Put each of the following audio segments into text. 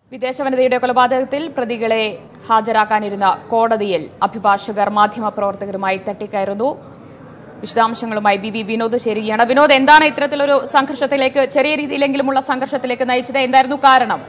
വിദേശ വനിതയുടെ കൊലപാതകത്തിൽ പ്രതികളെ ഹാജരാക്കാനിരുന്ന കോടതിയിൽ അഭിഭാഷകർ മാധ്യമപ്രവർത്തകരുമായി തട്ടിക്കയറുന്നു വിശദാംശങ്ങളുമായി ബി വി വിനോദ് ചേരുകയാണ് വിനോദ് എന്താണ് ഇത്തരത്തിലൊരു സംഘർഷത്തിലേക്ക് ചെറിയ രീതിയിലെങ്കിലുമുള്ള സംഘർഷത്തിലേക്ക് നയിച്ചത് എന്തായിരുന്നു കാരണം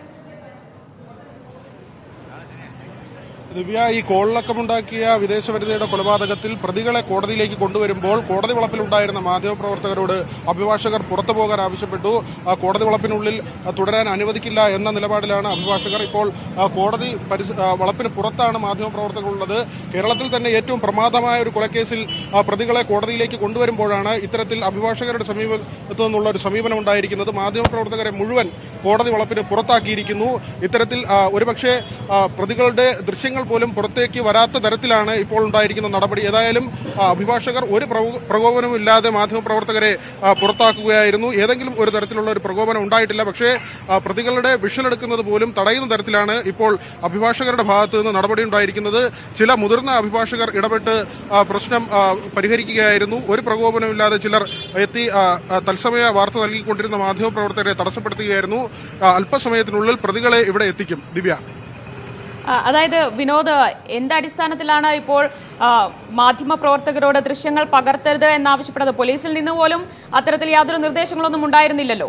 ദിവ്യ ഈ കോളിളക്കമുണ്ടാക്കിയ വിദേശ വനിതയുടെ കൊലപാതകത്തിൽ പ്രതികളെ കോടതിയിലേക്ക് കൊണ്ടുവരുമ്പോൾ കോടതി വളപ്പിലുണ്ടായിരുന്ന മാധ്യമപ്രവർത്തകരോട് അഭിഭാഷകർ പുറത്തു പോകാൻ ആവശ്യപ്പെട്ടു ആ കോടതി വളപ്പിനുള്ളിൽ ആ, തുടരാൻ അനുവദിക്കില്ല എന്ന നിലപാടിലാണ് അഭിഭാഷകർ ഇപ്പോൾ ആ, കോടതി പരിസ- ആ, വളപ്പിന് പുറത്താണ് മാധ്യമപ്രവർത്തകർ ഉള്ളത് കേരളത്തിൽ തന്നെ ഏറ്റവും പ്രമാദമായ ഒരു കൊലക്കേസിൽ ആ, പ്രതികളെ കോടതിയിലേക്ക് കൊണ്ടുവരുമ്പോഴാണ് ഇത്തരത്തിൽ അഭിഭാഷകരുടെ സമീപത്തു നിന്നുള്ള ഒരു സമീപനം ഉണ്ടായിരിക്കുന്നത് മാധ്യമപ്രവർത്തകരെ മുഴുവൻ കോടതി വളപ്പിന് പുറത്താക്കിയിരിക്കുന്നു ഇത്തരത്തിൽ ആ, ഒരുപക്ഷെ ആ, പ്രതികളുടെ ദൃശ്യങ്ങൾ പോലും പുറത്തേക്ക് വരാത്ത തരത്തിലാണ് ഇപ്പോൾ ഉണ്ടായിരിക്കുന്ന നടപടി ഏതായാലും ആ, അഭിഭാഷകർ ഒരു പ്രകോ- പ്രകോപനവും ഇല്ലാതെ മാധ്യമപ്രവർത്തകരെ ആ, പുറത്താക്കുകയായിരുന്നു ഏതെങ്കിലും ഒരു തരത്തിലുള്ള ഒരു പ്രകോപനം ഉണ്ടായിട്ടില്ല പക്ഷേ ആ, പ്രതികളുടെ വിഷൽ എടുക്കുന്നത് പോലും തടയുന്ന തരത്തിലാണ് ഇപ്പോൾ അഭിഭാഷകരുടെ ഭാഗത്ത് നിന്ന് നടപടി ഉണ്ടായിരിക്കുന്നത് ചില മുതിർന്ന അഭിഭാഷകർ ഇടപെട്ട് ആ, പ്രശ്നം ആ, പരിഹരിക്കുകയായിരുന്നു ഒരു പ്രകോപനമില്ലാതെ ചിലർ എത്തി ആ, ആ, തത്സമയ വാർത്ത നൽകിക്കൊണ്ടിരുന്ന മാധ്യമപ്രവർത്തകരെ തടസ്സപ്പെടുത്തുകയായിരുന്നു ആ, അല്പസമയത്തിനുള്ളിൽ പ്രതികളെ ഇവിടെ എത്തിക്കും ദിവ്യ ആ, അതായത് വിനോദ് എന്ത് അടിസ്ഥാനത്തിലാണ് ഇപ്പോൾ ആ, മാധ്യമപ്രവർത്തകരോട് ദൃശ്യങ്ങൾ പകർത്തരുത് എന്നാവശ്യപ്പെട്ടത് പോലീസിൽ നിന്ന് പോലും അത്തരത്തിൽ യാതൊരു നിർദ്ദേശങ്ങളൊന്നും ഉണ്ടായിരുന്നില്ലല്ലോ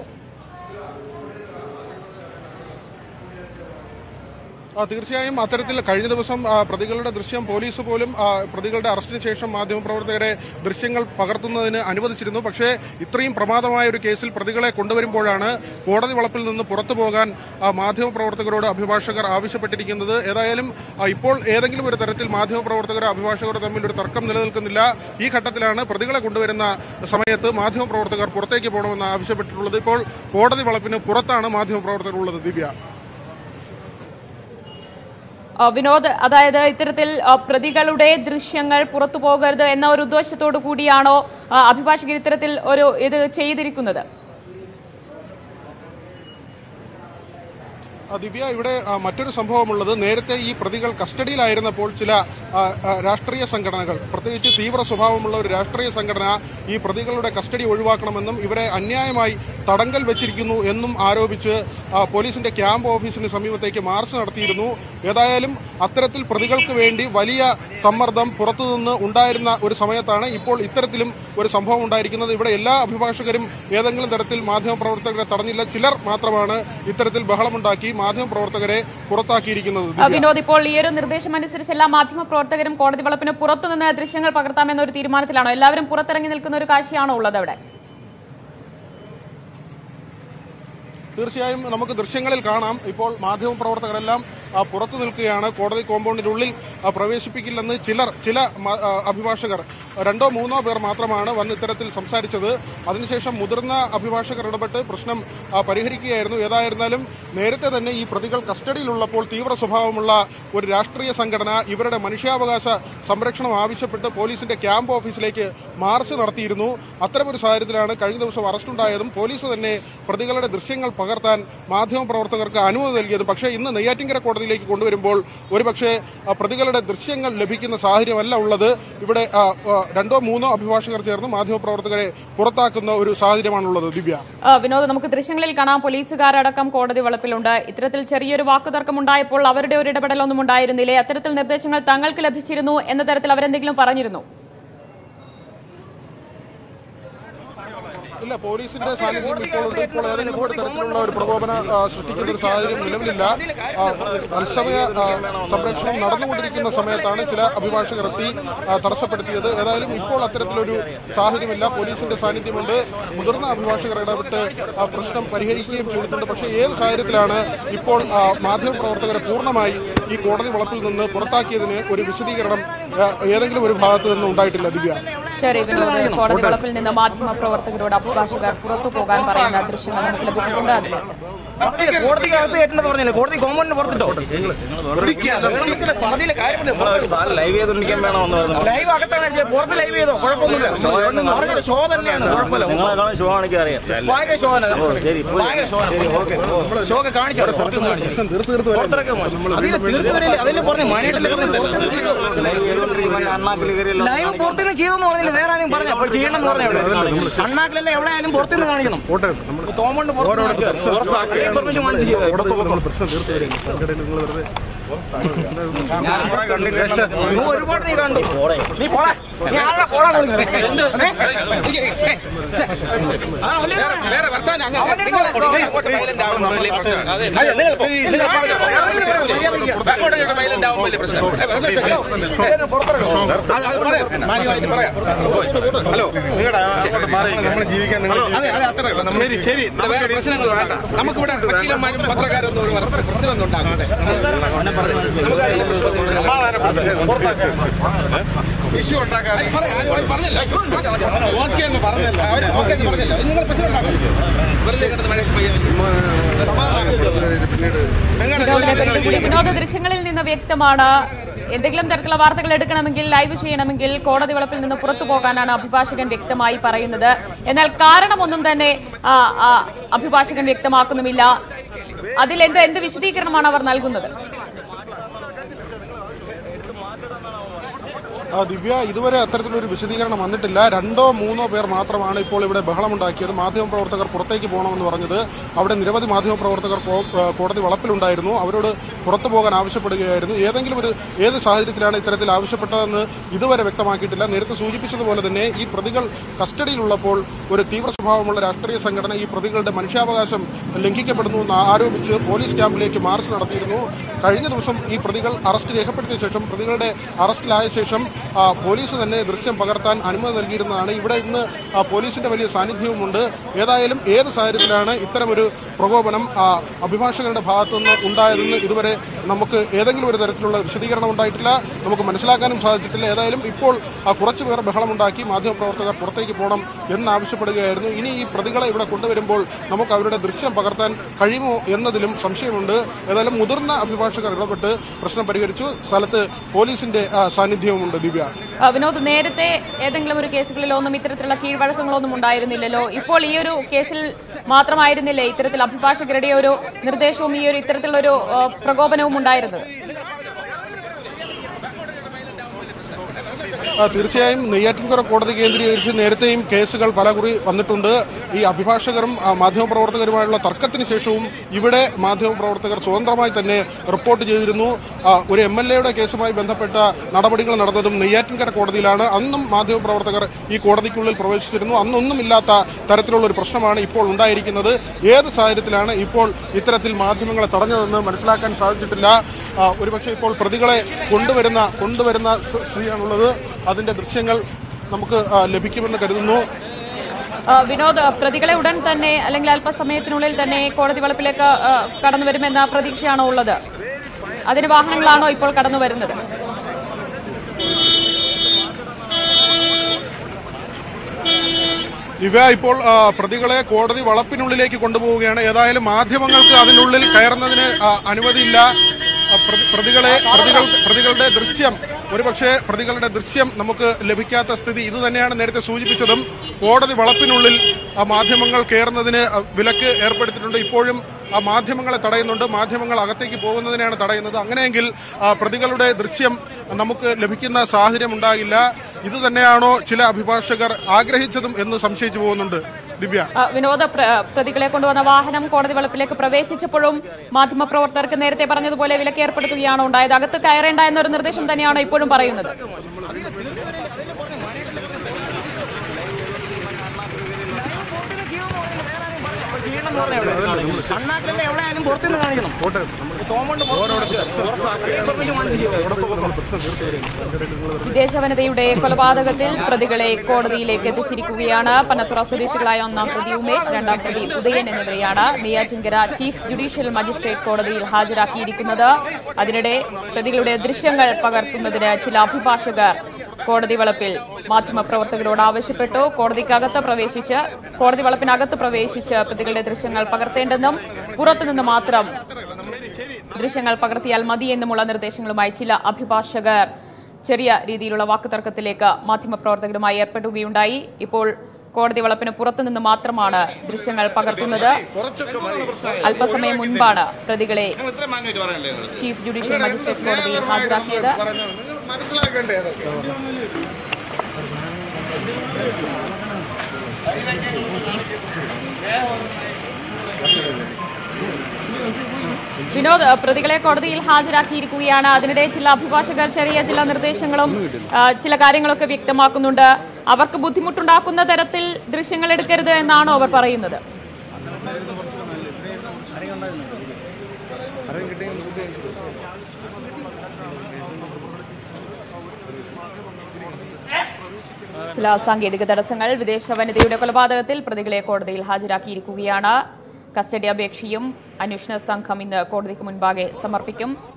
ആ, തീർച്ചയായും അത്തരത്തിൽ കഴിഞ്ഞ ദിവസം ആ, പ്രതികളുടെ ദൃശ്യം പോലീസ് പോലും ആ, പ്രതികളുടെ അറസ്റ്റിന് ശേഷം മാധ്യമപ്രവർത്തകരെ ദൃശ്യങ്ങൾ പകർത്തുന്നതിന് അനുവദിച്ചിരുന്നു പക്ഷേ ഇത്രയും പ്രമാദമായ ഒരു കേസിൽ പ്രതികളെ കൊണ്ടുവരുമ്പോഴാണ് കോടതി വളപ്പിൽ നിന്ന് പുറത്തു പോകാൻ ആ, മാധ്യമപ്രവർത്തകരോട് അഭിഭാഷകർ ആവശ്യപ്പെട്ടിരിക്കുന്നത് ഏതായാലും ആ, ഇപ്പോൾ ഏതെങ്കിലും ഒരു തരത്തിൽ മാധ്യമപ്രവർത്തകരോ അഭിഭാഷകരോ തമ്മിൽ ഒരു തർക്കം നിലനിൽക്കുന്നില്ല ഈ ഘട്ടത്തിലാണ് പ്രതികളെ കൊണ്ടുവരുന്ന സമയത്ത് മാധ്യമപ്രവർത്തകർ പുറത്തേക്ക് പോകണമെന്ന് ആവശ്യപ്പെട്ടിട്ടുള്ളത് ഇപ്പോൾ കോടതി വളപ്പിന് പുറത്താണ് മാധ്യമപ്രവർത്തകർ ഉള്ളത് ദിവ്യ ആ, വിനോദ് അതായത് ഇത്തരത്തിൽ ആ, പ്രതികളുടെ ദൃശ്യങ്ങൾ പുറത്തു പോകരുത് എന്ന ഒരു ഉദ്ദേശത്തോടു കൂടിയാണോ ആ, അഭിഭാഷകർ ഇത്തരത്തിൽ ഒരു ഇത് ചെയ്തിരിക്കുന്നത് ആ, ദിവ്യ ഇവിടെ ആ, മറ്റൊരു സംഭവമുള്ളത് നേരത്തെ ഈ പ്രതികൾ കസ്റ്റഡിയിലായിരുന്നപ്പോൾ ചില ആ, ആ, രാഷ്ട്രീയ സംഘടനകൾ പ്രത്യേകിച്ച് തീവ്ര സ്വഭാവമുള്ള ഒരു രാഷ്ട്രീയ സംഘടന ഈ പ്രതികളുടെ കസ്റ്റഡി ഒഴിവാക്കണമെന്നും ഇവരെ അന്യായമായി തടങ്കൽ വെച്ചിരിക്കുന്നു എന്നും ആരോപിച്ച് ആ, പോലീസിന്റെ ക്യാമ്പ് ഓഫീസിന് സമീപത്തേക്ക് മാർച്ച് നടത്തിയിരുന്നു ഏതായാലും അത്തരത്തിൽ പ്രതികൾക്ക് വേണ്ടി വലിയ സമ്മർദ്ദം പുറത്തുനിന്ന് ഉണ്ടായിരുന്ന ഒരു സമയത്താണ് ഇപ്പോൾ ഇത്തരത്തിലും ഒരു സംഭവം ഉണ്ടായിരിക്കുന്നത് ഇവിടെ എല്ലാ അഭിഭാഷകരും ഏതെങ്കിലും തരത്തിൽ മാധ്യമപ്രവർത്തകരെ തടഞ്ഞില്ല ചിലർ മാത്രമാണ് ഇത്തരത്തിൽ ബഹളമുണ്ടാക്കി മാധ്യമപ്രവർത്തകരെ പുറത്താക്കിയിരിക്കുന്നത് ആ, വിനോദ് ഇപ്പോൾ ഈ ഒരു നിർദ്ദേശം അനുസരിച്ച് എല്ലാ മാധ്യമപ്രവർത്തകരും കോടതി വളപ്പിന് പുറത്തുനിന്ന് ദൃശ്യങ്ങൾ പകർത്താമെന്ന ഒരു തീരുമാനത്തിലാണോ എല്ലാവരും പുറത്തിറങ്ങി നിൽക്കുന്ന ഒരു കാഴ്ചയാണോ ഉള്ളത് അവിടെ തീർച്ചയായും നമുക്ക് ദൃശ്യങ്ങളിൽ കാണാം ഇപ്പോൾ മാധ്യമപ്രവർത്തകരെല്ലാം ആ, പുറത്തു നിൽക്കുകയാണ് കോടതി കോമ്പൗണ്ടിനുള്ളിൽ ആ, പ്രവേശിപ്പിക്കില്ലെന്ന് ചിലർ ചില മ- ആ, അഭിഭാഷകർ രണ്ടോ മൂന്നോ പേർ മാത്രമാണ് വന്ന് ഇത്തരത്തിൽ സംസാരിച്ചത് അതിനുശേഷം മുതിർന്ന അഭിഭാഷകർ ഇടപെട്ട് പ്രശ്നം ആ, പരിഹരിക്കുകയായിരുന്നു ഏതായിരുന്നാലും നേരത്തെ തന്നെ ഈ പ്രതികൾ കസ്റ്റഡിയിലുള്ളപ്പോൾ തീവ്ര സ്വഭാവമുള്ള ഒരു രാഷ്ട്രീയ സംഘടന ഇവരുടെ മനുഷ്യാവകാശ സംരക്ഷണം ആവശ്യപ്പെട്ട് പോലീസിന്റെ ക്യാമ്പ് ഓഫീസിലേക്ക് മാർച്ച് നടത്തിയിരുന്നു അത്തരമൊരു സാഹചര്യത്തിലാണ് കഴിഞ്ഞ ദിവസം അറസ്റ്റുണ്ടായതും പോലീസ് തന്നെ പ്രതികളുടെ ദൃശ്യങ്ങൾ പകർത്താൻ മാധ്യമപ്രവർത്തകർക്ക് അനുമതി നൽകിയതും പക്ഷേ ഇന്ന് നെയ്യാറ്റിങ്കര കോടതിയിലേക്ക് കൊണ്ടുവരുമ്പോൾ ഒരുപക്ഷെ ആ, പ്രതികളുടെ ദൃശ്യങ്ങൾ ലഭിക്കുന്ന സാഹചര്യമല്ല ഉള്ളത് ഇവിടെ ആ, ആ, രണ്ടോ മൂന്നോ അഭിഭാഷകർ ചേർന്ന് മാധ്യമപ്രവർത്തകരെ പുറത്താക്കുന്ന ഒരു സാഹചര്യമാണുള്ളത് ദിവ്യ ആ, വിനോദ് നമുക്ക് ദൃശ്യങ്ങളിൽ കാണാം പോലീസുകാരടക്കം കോടതി വളപ്പിലുണ്ട് ഇത്തരത്തിൽ ചെറിയൊരു വാക്കുതർക്കം ഉണ്ടായപ്പോൾ അവരുടെ ഒരു ഇടപെടലൊന്നും ഉണ്ടായിരുന്നില്ലേ അത്തരത്തിൽ നിർദ്ദേശങ്ങൾ തങ്ങൾക്ക് ലഭിച്ചിരുന്നു എന്ന തരത്തിൽ അവരെന്തെങ്കിലും പറഞ്ഞിരുന്നു ഇല്ല പോലീസിന്റെ സാന്നിധ്യം ഇപ്പോൾ ഉണ്ട് ഇപ്പോൾ ഏതെങ്കിലും ഒരു തരത്തിലുള്ള ഒരു പ്രകോപന ആ, സൃഷ്ടിക്കുന്ന ഒരു സാഹചര്യം നിലവിലില്ല ആ, തത്സമയ ആ, സംരക്ഷണം നടന്നുകൊണ്ടിരിക്കുന്ന സമയത്താണ് ചില അഭിഭാഷകർ എത്തി ആ, തടസ്സപ്പെടുത്തിയത് ഏതായാലും ഇപ്പോൾ അത്തരത്തിലൊരു സാഹചര്യമില്ല പോലീസിന്റെ സാന്നിധ്യമുണ്ട് മുതിർന്ന അഭിഭാഷകർ ഇടപെട്ട് ആ പ്രശ്നം പരിഹരിക്കുകയും ചെയ്തിട്ടുണ്ട് പക്ഷേ ഏത് സാഹചര്യത്തിലാണ് ഇപ്പോൾ ആ, മാധ്യമപ്രവർത്തകരെ പൂർണ്ണമായി ഈ കോടതി വളപ്പിൽ നിന്ന് പുറത്താക്കിയതിന് ഒരു വിശദീകരണം ആ, ഏതെങ്കിലും ഒരു ഭാഗത്ത് നിന്ന് ഉണ്ടായിട്ടില്ല ദിവ്യ ശരി വിനോദ് കോടതി വളപ്പിൽ നിന്ന് മാധ്യമപ്രവർത്തകരോട് അഭിഭാഷകർ പുറത്തു പോകാൻ പറയുന്ന ദൃശ്യങ്ങൾ നമുക്ക് ലഭിച്ചിട്ടുണ്ട് അതിലേക്ക് കോടതിക്കകത്ത് കയറ്റെന്ന് പറഞ്ഞില്ലേ കോടതി കോമ്പൗണ്ടിന് പുറത്തിട്ടോ കോടതിയിലെ കാര്യം ലൈവ് ചെയ്തോണ്ടിരിക്കാൻ വേണമെന്ന് പറഞ്ഞു ലൈവ് അകത്താണ് അടിച്ചത്. പുറത്ത് ലൈവ് ചെയ്തോ കുഴപ്പമൊന്നുമില്ല പറഞ്ഞത് ഷോ തന്നെയാണ് കുഴപ്പമില്ല നിങ്ങളെക്കാളും ഷോ കാണിക്കാൻ അറിയാം ഭയങ്കര ഷോ തന്നെ ഓ, ശരി പോയി. ഭയങ്കര ഷോ നമ്മള് ഷോ ഒക്കെ കാണിച്ചു പുറത്തിറക്കി അതിൽ തീർത്തുവരില്ല അതിൽ പറഞ്ഞു മണിയിട്ടില്ല ലൈവ് ചെയ്തോണ്ടിരിക്കുമ്പോൾ അണ്ണാക്കിൽ കയറിയല്ലോ ലൈവ് പുറത്തുനിന്ന് ചെയ്തെന്ന് പറഞ്ഞില്ല വേറെ ആരും പറഞ്ഞു അപ്പോൾ ചെയ്യണം എന്ന് പറഞ്ഞു അണ്ണാക്കിലല്ല എവിടെ ആയാലും പുറത്തുനിന്ന് കാണിക്കണം കോമ്പൗണ്ട് പുറത്ത് പെർമിഷൻ വാങ്ങിച്ച് ചെയ്തത്. പ്രശ്നം തീർത്തു വരും അതിനിടയിൽ നിങ്ങൾ വെറുതെ ഞാൻ നീ ഒരുപാട് നീ കണ്ടു നീ പോടാ നീ ആളുടെ ഫോണാണ് വിളിക്കുന്നത്. എന്ത്? ഏ? ഏ, ഏ, ആ, അവനെ വേറെ വർത്താനം അങ്ങനെ നിങ്ങൾ അങ്ങോട്ട് violent ആവുമ്പോഴല്ലേ പ്രശ്നം. അതെ, നിങ്ങൾ പോ. നിങ്ങൾ പറഞ്ഞോ. അങ്ങോട്ട് ഇങ്ങോട്ട് violent ആവുമ്പോഴല്ലേ പ്രശ്നം. ഏ, വെറുതെ ഷോ. ഇതിനെ പുറത്തിറങ്ങ്. അത് അത് പറയാം. മാന്യമായിട്ട് പറയാം. ഹലോ നമ്മൾ ജീവിക്കാൻ നിങ്ങൾ അതെ അതെ അത്ര ശരി ശരി ഇത് വേറെ പ്രശ്നങ്ങൾ വേണ്ട നമുക്കിവിടെ വക്കീലന്മാരും പത്രക്കാരൊന്നും ഒരു വേറെ പ്രശ്നമൊന്നും ഉണ്ടാകാതെ ഇഷ്യൂ ഉണ്ടാക്കാതെ പറഞ്ഞല്ലോ ഓക്കെ എന്ന് പറഞ്ഞല്ലോ അവര് ഓക്കെ എന്ന് പറഞ്ഞല്ലോ നിങ്ങൾ പ്രശ്നം ഉണ്ടാക്കല്ലോ വെറുതെ കിടന്ന് മഴ വിനോദിനെ പറ്റി കൂടി വിനോദ ദൃശ്യങ്ങളിൽ നിന്ന് വ്യക്തമാണ് എന്തെങ്കിലും തരത്തിലുള്ള വാർത്തകൾ എടുക്കണമെങ്കിൽ ലൈവ് ചെയ്യണമെങ്കിൽ കോടതി വളപ്പിൽ നിന്ന് പുറത്തു പോകാനാണ് അഭിഭാഷകൻ വ്യക്തമായി പറയുന്നത് എന്നാൽ കാരണമൊന്നും തന്നെ ആ, ആ, അഭിഭാഷകൻ വ്യക്തമാക്കുന്നുമില്ല അതിൽ എന്ത് എന്ത് വിശദീകരണമാണ് അവർ നൽകുന്നത് ആ, ദിവ്യ ഇതുവരെ അത്തരത്തിലൊരു വിശദീകരണം വന്നിട്ടില്ല രണ്ടോ മൂന്നോ പേർ മാത്രമാണ് ഇപ്പോൾ ഇവിടെ ബഹളമുണ്ടാക്കിയത് മാധ്യമപ്രവർത്തകർ പുറത്തേക്ക് പോകണമെന്ന് പറഞ്ഞത് അവിടെ നിരവധി മാധ്യമപ്രവർത്തകർ കോ- ആ, കോടതി വളപ്പിലുണ്ടായിരുന്നു അവരോട് പുറത്തു പോകാൻ ആവശ്യപ്പെടുകയായിരുന്നു ഏതെങ്കിലും ഒരു ഏത് സാഹചര്യത്തിലാണ് ഇത്തരത്തിൽ ആവശ്യപ്പെട്ടതെന്ന് ഇതുവരെ വ്യക്തമാക്കിയിട്ടില്ല നേരത്തെ സൂചിപ്പിച്ചതുപോലെ തന്നെ ഈ പ്രതികൾ കസ്റ്റഡിയിലുള്ളപ്പോൾ ഒരു തീവ്ര സ്വഭാവമുള്ള രാഷ്ട്രീയ സംഘടന ഈ പ്രതികളുടെ മനുഷ്യാവകാശം ലംഘിക്കപ്പെടുന്നു എന്ന് ആരോപിച്ച് പോലീസ് ക്യാമ്പിലേക്ക് മാർച്ച് നടത്തിയിരുന്നു കഴിഞ്ഞ ദിവസം ഈ പ്രതികൾ അറസ്റ്റ് രേഖപ്പെടുത്തിയ ശേഷം പ്രതികളുടെ അറസ്റ്റിലായ ശേഷം ആ, പോലീസ് തന്നെ ദൃശ്യം പകർത്താൻ അനുമതി നൽകിയിരുന്നതാണ് ഇവിടെ ഇന്ന് ആ, പോലീസിന്റെ വലിയ സാന്നിധ്യവുമുണ്ട് ഏതായാലും ഏത് സാഹചര്യത്തിലാണ് ഇത്തരമൊരു പ്രകോപനം ആ, അഭിഭാഷകരുടെ ഭാഗത്തുനിന്ന് ഉണ്ടായതെന്ന് ഇതുവരെ നമുക്ക് ഏതെങ്കിലും ഒരു തരത്തിലുള്ള വിശദീകരണം ഉണ്ടായിട്ടില്ല നമുക്ക് മനസ്സിലാക്കാനും സാധിച്ചിട്ടില്ല ഏതായാലും ഇപ്പോൾ ആ, കുറച്ചു പേർ ബഹളമുണ്ടാക്കി മാധ്യമപ്രവർത്തകർ പുറത്തേക്ക് പോകണം എന്നാവശ്യപ്പെടുകയായിരുന്നു ഇനി ഈ പ്രതികളെ ഇവിടെ കൊണ്ടുവരുമ്പോൾ നമുക്ക് അവരുടെ ദൃശ്യം പകർത്താൻ കഴിയുമോ എന്നതിലും സംശയമുണ്ട് ഏതായാലും മുതിർന്ന അഭിഭാഷകർ ഇടപെട്ട് പ്രശ്നം പരിഹരിച്ചു സ്ഥലത്ത് പോലീസിന്റെ ആ, സാന്നിധ്യവുമുണ്ട് ദിവ്യ ആ, വിനോദ് നേരത്തെ ഏതെങ്കിലും ഒരു കേസുകളിലൊന്നും ഇത്തരത്തിലുള്ള കീഴ്വഴക്കങ്ങളൊന്നും ഉണ്ടായിരുന്നില്ലല്ലോ ഇപ്പോൾ ഈ ഒരു കേസിൽ മാത്രമായിരുന്നില്ലേ ഇത്തരത്തിൽ അഭിഭാഷകരുടെ ഒരു നിർദ്ദേശവും ഈ ഒരു ഇത്തരത്തിലുള്ള ഒരു ആ, പ്രകോപനവും ഉണ്ടായിരുന്നത് ആ, തീർച്ചയായും നെയ്യാറ്റിൻകര കോടതി കേന്ദ്രീകരിച്ച് നേരത്തെയും കേസുകൾ പലകുറി വന്നിട്ടുണ്ട് ഈ അഭിഭാഷകരും ആ, മാധ്യമപ്രവർത്തകരുമായുള്ള തർക്കത്തിന് ശേഷവും ഇവിടെ മാധ്യമപ്രവർത്തകർ സ്വതന്ത്രമായി തന്നെ റിപ്പോർട്ട് ചെയ്തിരുന്നു ആ, ഒരു എം എൽ എയുടെ കേസുമായി ബന്ധപ്പെട്ട നടപടികൾ നടന്നതും നെയ്യാറ്റിൻകര കോടതിയിലാണ് അന്നും മാധ്യമപ്രവർത്തകർ ഈ കോടതിക്കുള്ളിൽ പ്രവേശിച്ചിരുന്നു അന്നൊന്നും ഇല്ലാത്ത തരത്തിലുള്ള ഒരു പ്രശ്നമാണ് ഇപ്പോൾ ഉണ്ടായിരിക്കുന്നത് ഏത് സാഹചര്യത്തിലാണ് ഇപ്പോൾ ഇത്തരത്തിൽ മാധ്യമങ്ങളെ തടഞ്ഞതെന്ന് മനസ്സിലാക്കാൻ സാധിച്ചിട്ടില്ല ആ, ഒരുപക്ഷെ ഇപ്പോൾ പ്രതികളെ കൊണ്ടുവരുന്ന കൊണ്ടുവരുന്ന സ് സ്ഥിതിയാണുള്ളത് അതിന്റെ ദൃശ്യങ്ങൾ നമുക്ക് ആ, ലഭിക്കുമെന്ന് കരുതുന്നു ആ, വിനോദ് പ്രതികളെ ഉടൻ തന്നെ അല്ലെങ്കിൽ അല്പസമയത്തിനുള്ളിൽ തന്നെ കോടതി വളപ്പിലേക്ക് ആ, കടന്നു വരുമെന്ന പ്രതീക്ഷയാണോ ഉള്ളത് അതിന് വാഹനങ്ങളാണോ ഇപ്പോൾ കടന്നു വരുന്നത് ഇവ ഇപ്പോൾ ആ, പ്രതികളെ കോടതി വളപ്പിനുള്ളിലേക്ക് കൊണ്ടുപോവുകയാണ് ഏതായാലും മാധ്യമങ്ങൾക്ക് അതിനുള്ളിൽ കയറുന്നതിന് ആ, അനുമതിയില്ല ആ, പ്രതി- പ്രതികളെ പ്രതികൾ പ്രതികളുടെ ദൃശ്യം ഒരുപക്ഷെ പ്രതികളുടെ ദൃശ്യം നമുക്ക് ലഭിക്കാത്ത സ്ഥിതി ഇത് തന്നെയാണ് നേരത്തെ സൂചിപ്പിച്ചതും കോടതി വളപ്പിനുള്ളിൽ ആ, മാധ്യമങ്ങൾ കയറുന്നതിന് ആ, വിലക്ക് ഏർപ്പെടുത്തിയിട്ടുണ്ട് ഇപ്പോഴും ആ മാധ്യമങ്ങളെ തടയുന്നുണ്ട് മാധ്യമങ്ങൾ അകത്തേക്ക് പോകുന്നതിനെയാണ് തടയുന്നത് അങ്ങനെയെങ്കിൽ ആ, പ്രതികളുടെ ദൃശ്യം നമുക്ക് ലഭിക്കുന്ന സാഹചര്യം ഉണ്ടാകില്ല ഇത് തന്നെയാണോ ചില അഭിഭാഷകർ ആഗ്രഹിച്ചതും എന്ന് സംശയിച്ചു പോകുന്നുണ്ട് ദിവ്യ ആ, വിനോദ പ്ര- പ്രതികളെ കൊണ്ടുവന്ന വാഹനം കോടതി വളപ്പിലേക്ക് പ്രവേശിച്ചപ്പോഴും മാധ്യമപ്രവർത്തകർക്ക് നേരത്തെ പറഞ്ഞതുപോലെ വിലക്ക് ഏർപ്പെടുത്തുകയാണോ ഉണ്ടായത് അകത്ത് കയറേണ്ട എന്നൊരു നിർദ്ദേശം തന്നെയാണോ ഇപ്പോഴും പറയുന്നത് കണ്ണാക്കലിന്റെ എവിടെ ആയാലും പുറത്തുനിന്ന് കാണിക്കണം തോമണ്ട് പെർമിഷൻ വാങ്ങിച്ച് ചെയ്തത്. വിദേശ വനിതയുടെ കൊലപാതകത്തിൽ പ്രതികളെ കോടതിയിലേക്ക് എത്തിച്ചിരിക്കുകയാണ് പനത്തുറ സ്വദേശികളായ ഒന്നാം പ്രതി ഉമേഷ് രണ്ടാം പ്രതി ഉദയൻ എന്നിവരെയാണ് നെയ്യാറ്റിൻകര ചീഫ് ജുഡീഷ്യൽ മജിസ്ട്രേറ്റ് കോടതിയിൽ ഹാജരാക്കിയിരിക്കുന്നത് അതിനിടെ പ്രതികളുടെ ദൃശ്യങ്ങൾ പകർത്തുന്നതിന് ചില അഭിഭാഷകർ കോടതി വളപ്പിൽ മാധ്യമപ്രവർത്തകരോട് ആവശ്യപ്പെട്ടു കോടതിക്കകത്ത് പ്രവേശിച്ച് കോടതി വളപ്പിനകത്ത് പ്രവേശിച്ച് പ്രതികളുടെ ദൃശ്യങ്ങൾ പകർത്തേണ്ടെന്നും പുറത്തുനിന്ന് മാത്രം ദൃശ്യങ്ങൾ പകർത്തിയാൽ മതിയെന്നുമുള്ള നിർദ്ദേശങ്ങളുമായി ചില അഭിഭാഷകർ ചെറിയ രീതിയിലുള്ള വാക്കുതർക്കത്തിലേക്ക് മാധ്യമപ്രവർത്തകരുമായി ഏർപ്പെടുകയുണ്ടായി ഇപ്പോൾ കോടതി വളപ്പിന് പുറത്തുനിന്ന് മാത്രമാണ് ദൃശ്യങ്ങൾ പകർത്തുന്നത് അല്പസമയം മുൻപാണ് പ്രതികളെ ചീഫ് ജുഡീഷ്യൽ മജിസ്ട്രേറ്റ് കോടതിയിൽ ഹാജരാക്കിയത് മനസ്സിലാക്കണ്ടേ അതൊക്കെ വിനോദ് പ്രതികളെ കോടതിയിൽ ഹാജരാക്കിയിരിക്കുകയാണ് അതിനിടെ ചില അഭിഭാഷകർ ചെറിയ ചില നിർദ്ദേശങ്ങളും ആ, ചില കാര്യങ്ങളൊക്കെ വ്യക്തമാക്കുന്നുണ്ട് അവർക്ക് ബുദ്ധിമുട്ടുണ്ടാക്കുന്ന തരത്തിൽ ദൃശ്യങ്ങൾ എടുക്കരുത് എന്നാണോ അവർ പറയുന്നത് ചില സാങ്കേതിക തടസ്സങ്ങൾ വിദേശ വനിതയുടെ കൊലപാതകത്തിൽ പ്രതികളെ കോടതിയിൽ ഹാജരാക്കിയിരിക്കുകയാണ് കസ്റ്റഡി അപേക്ഷയും അന്വേഷണ സംഘം ഇന്ന് കോടതിക്ക് മുൻപാകെ സമർപ്പിക്കും